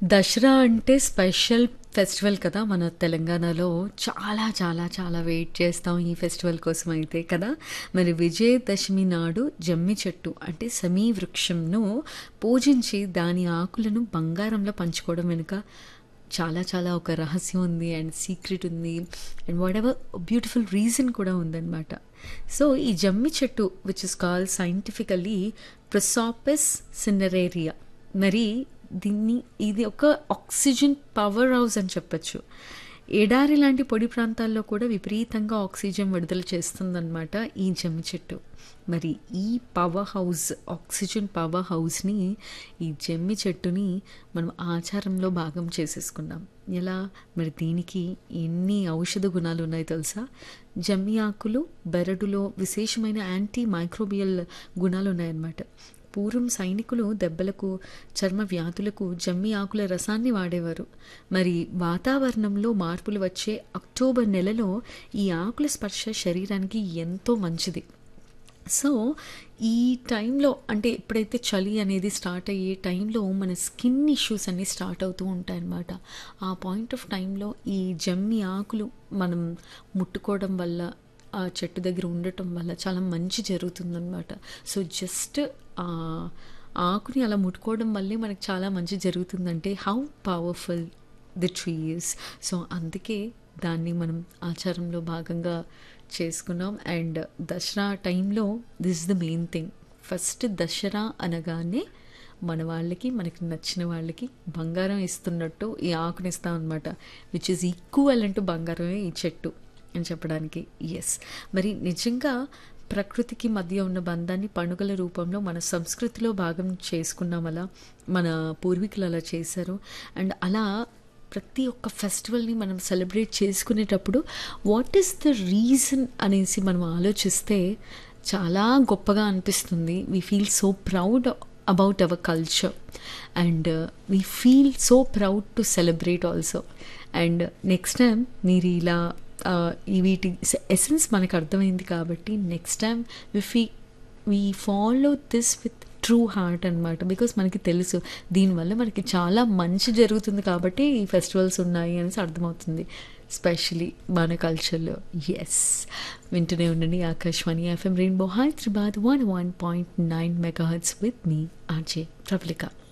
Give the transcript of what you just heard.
దసరా అంటే special festival కదా మన తెలంగాణలో చాలా చాలా చాలా వెయిట్ చేస్తాం ఈ ఫెస్టివల్ కోసం అయితే కదా మరి విజయదశమి నాడు జమ్మి చెట్టు అంటే సమీ వృక్షంను పూజించి దాని ఆకులను బంగారంలో పంచుకోవడం వెనుక చాలా చాలా ఒక రహస్యం ఉంది అండ్ సీక్రెట్ ఉంది and whatever beautiful reason కూడా ఉందన్నమాట సో ఈ జమ్మి చెట్టు which is call scientifically prosopis cineraria మరి దీన్ని ఇది ఒక ఆక్సిజన్ పవర్ హౌస్ అని చెప్పచ్చు ఎడారి లాంటి పొడి ప్రాంతాల్లో కూడా విపరీతంగా ఆక్సిజన్ విడుదల చేస్తుందన్నమాట ఈ జమ్మి చెట్టు మరి ఈ పవర్ హౌస్ ఆక్సిజన్ పవర్ హౌస్ని ఈ జమ్మి చెట్టుని మనం ఆచారంలో భాగం చేసేసుకున్నాం ఎలా మరి దీనికి ఎన్ని ఔషధ గుణాలు ఉన్నాయో తెలుసా జమ్మి ఆకులు బెరడులో విశేషమైన యాంటీ మైక్రోబియల్ గుణాలు ఉన్నాయన్నమాట పూర్వం సైనికులు దెబ్బలకు చర్మ వ్యాధులకు జమ్మి ఆకుల రసాన్ని వాడేవారు మరి వాతావరణంలో మార్పులు వచ్చే అక్టోబర్ నెలలో ఈ ఆకుల స్పర్శ శరీరానికి ఎంతో మంచిది సో ఈ టైంలో అంటే ఎప్పుడైతే చలి అనేది స్టార్ట్ అయ్యే టైంలో మన స్కిన్ ఇష్యూస్ అన్నీ స్టార్ట్ అవుతూ ఉంటాయన్నమాట ఆ పాయింట్ ఆఫ్ టైంలో ఈ జమ్మి ఆకులు మనం ముట్టుకోవడం వల్ల ఆ చెట్టు దగ్గర ఉండటం వల్ల చాలా మంచి జరుగుతుందన్నమాట సో జస్ట్ ఆకుని అలా ముట్టుకోవడం వల్లే మనకు చాలా మంచి జరుగుతుందంటే how powerful the trees so అందుకే దాన్ని మనం ఆచారంలో భాగంగా చేసుకున్నాం అండ్ దసరా టైంలో this is the main thing first Dussehra అనగానే మన వాళ్ళకి మనకి నచ్చిన వాళ్ళకి బంగారం ఇస్తున్నట్టు ఈ ఆకుని ఇస్తాం అనమాట విచ్ ఇస్ ఈక్వల్ అంటూ బంగారమే ఈ చెట్టు అని చెప్పడానికి ఎస్ మరి నిజంగా ప్రకృతికి మధ్య ఉన్న బంధాన్ని పండుగల రూపంలో మన సంస్కృతిలో భాగం చేసుకున్నాం అలా మన పూర్వీకులు అలా చేశారు అండ్ అలా ప్రతి ఒక్క ఫెస్టివల్ని మనం సెలబ్రేట్ చేసుకునేటప్పుడు వాట్ ఈస్ ద రీజన్ అనేసి మనం ఆలోచిస్తే చాలా గొప్పగా అనిపిస్తుంది we feel so proud about our culture and we feel so proud to celebrate also and next time మీరు ఇలా ఈ వీటి ఎసెన్స్ మనకు అర్థమైంది కాబట్టి next time we fee we follow this with true heart అనమాట బికాస్ మనకి తెలుసు దీనివల్ల మనకి చాలా మంచి జరుగుతుంది కాబట్టి ఈ ఫెస్టివల్స్ ఉన్నాయి అనేసి అర్థమవుతుంది స్పెషలీ మన కల్చర్లో ఎస్ వింటూనే ఉండండి Akashvani FM rainbow Hyderabad one one point nine megahertz with me RJ Prabalika